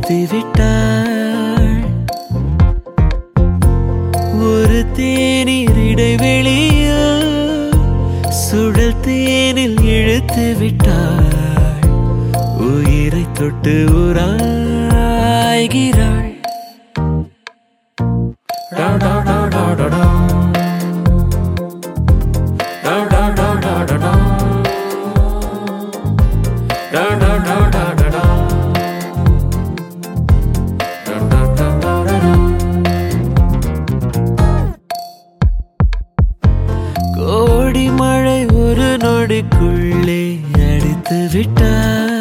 நிறுத்தி விட்டாள் ஒரு தேநீர் இடைவெளியில் சுழல் தேனில் இழுத்து விட்டாள் உயிரை தொட்டு உராய்கிறாள் டா டா டா டா டா டா. டா டா டா டா டா டா. டா டா டா டா டா டா. டா டா டா டா டா டா. கோடி மழை ஒரு நொடிக்குள்ளே அடித்து விட்டாள்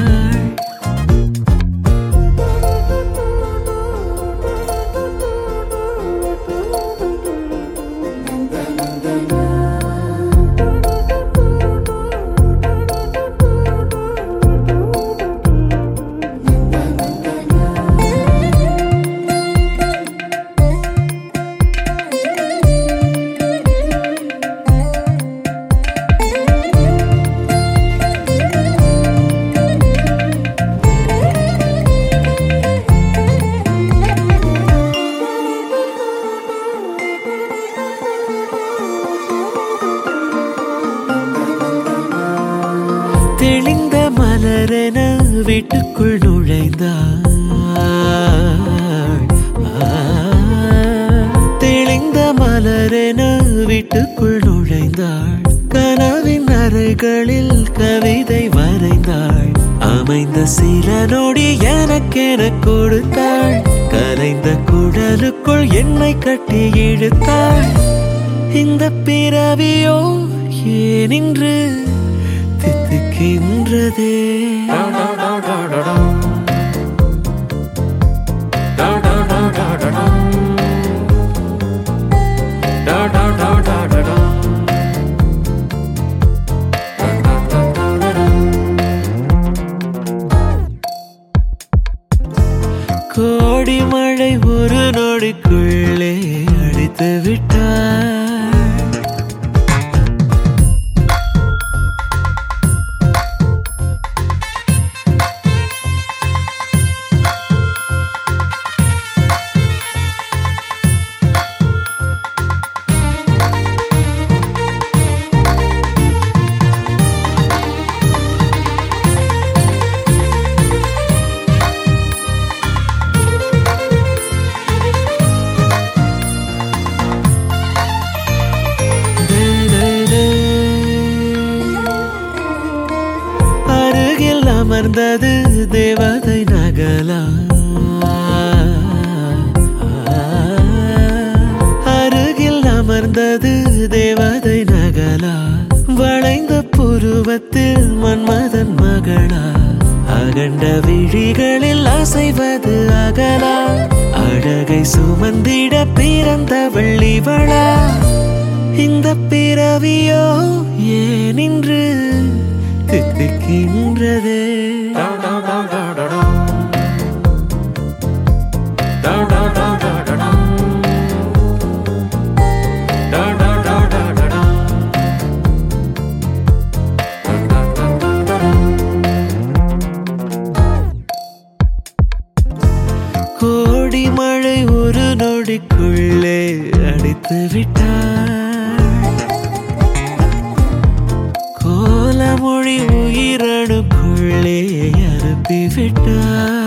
தெளிந்த மலரென வீட்டுக்குள் நுழைந்தாள் ஆ, தெளிந்த மலரென வீட்டுக்குள் நுழைந்தாள் கனவின் அறைகளில் கவிதை வரைந்தாள் அமைந்த சில நொடி எனக்கென கொடுத்தாள் கலைந்த குடலுக்குள் என்னை கட்டி இழுத்தாள் இந்த பிறவியோ ஏனின்று தித்திக்கின்றதே கோடி மழை ஒரு நொடிக்குள்ளே அடித்து விட்டார் அருகில் அமர்ந்தது தேவதை நகலா அருகில் அமர்ந்தது தேவதை நகலா வளைந்த புருவத்தில் மன்மதன் மகளா அகண்ட விழிகளில் அசைவது அகலா அழகை சுமந்திட பிறந்த வெள்ளிவளா இந்த பிறவியோ ஏனின்று தித்திக்கின்றதே கோடி மழை ஒரு நொடிக்குள்ளே அடித்து விட்டார் கோலமொழி உயிரணுக்குள்ளே அனுப்பி விட்டார்